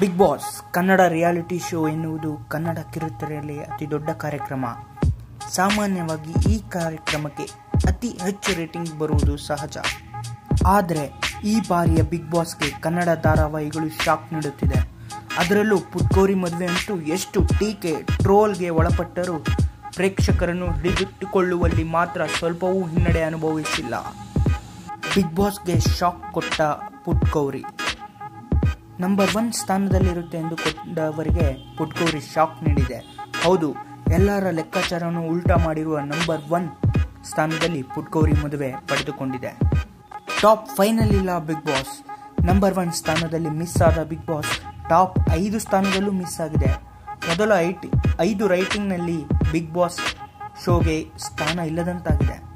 big boss Kannada reality show ಎನ್ನುವುದು ಕನ್ನಡ ಕಿರುತೆರೆಯಲ್ಲಿ ಅತಿ ದೊಡ್ಡ ಕಾರ್ಯಕ್ರಮ ಸಾಮಾನ್ಯವಾಗಿ ಈ ಕಾರ್ಯಕ್ರಮಕ್ಕೆ ಅತಿ ಹೆಚ್ಚು ರೇಟಿಂಗ್ ಬರುವುದು ಸಹಜ ಆದರೆ ಈ ಬಾರಿಯ ಬಿಗ್ ಬಾಸ್ಗೆ ಕನ್ನಡ ಧಾರಾವಾಹಿಗಳು ಶಾಕ್ ನೀಡುತ್ತಿದೆ ಅದರಲ್ಲೂ ಪುಟ್ಕೋರಿ ಮದುವೆ ಅಂತೂ ಎಷ್ಟು ಟೀಕೆ ಟ್ರೋಲ್ಗೆ ಒಳಪಟ್ಟರೂ ಪ್ರೇಕ್ಷಕರನ್ನು ಹಿಡಿದಿಟ್ಟುಕೊಳ್ಳುವಲ್ಲಿ ಮಾತ್ರ ಸ್ವಲ್ಪವೂ ಹಿನ್ನಡೆ ಅನುಭವಿಸಿಲ್ಲ ಬಿಗ್ ಬಾಸ್ಗೆ ಶಾಕ್ ಕೊಟ್ಟ ಪುಟ್ಕೌರಿ ನಂಬರ್ ಒನ್ ಸ್ಥಾನದಲ್ಲಿರುತ್ತೆ ಎಂದುಕೊಂಡವರಿಗೆ ಪುಟ್ಕೌರಿ ಶಾಕ್ ನೀಡಿದೆ ಹೌದು ಎಲ್ಲರ ಲೆಕ್ಕಾಚಾರವನ್ನು ಉಲ್ಟಾ ಮಾಡಿರುವ ನಂಬರ್ ಒನ್ ಸ್ಥಾನದಲ್ಲಿ ಪುಟ್ಕೌರಿ ಮದುವೆ ಪಡೆದುಕೊಂಡಿದೆ ಟಾಪ್ ಫೈನಲ್ಲಿಲ್ಲ ಬಿಗ್ ಬಾಸ್ ನಂಬರ್ ಒನ್ ಸ್ಥಾನದಲ್ಲಿ ಮಿಸ್ ಆದ ಬಿಗ್ ಬಾಸ್ ಟಾಪ್ ಐದು ಸ್ಥಾನದಲ್ಲೂ ಮಿಸ್ ಆಗಿದೆ ಮೊದಲ ಐಟಿ ಐದು ರೈಟಿಂಗ್ನಲ್ಲಿ ಬಿಗ್ ಬಾಸ್ ಶೋಗೆ ಸ್ಥಾನ ಇಲ್ಲದಂತಾಗಿದೆ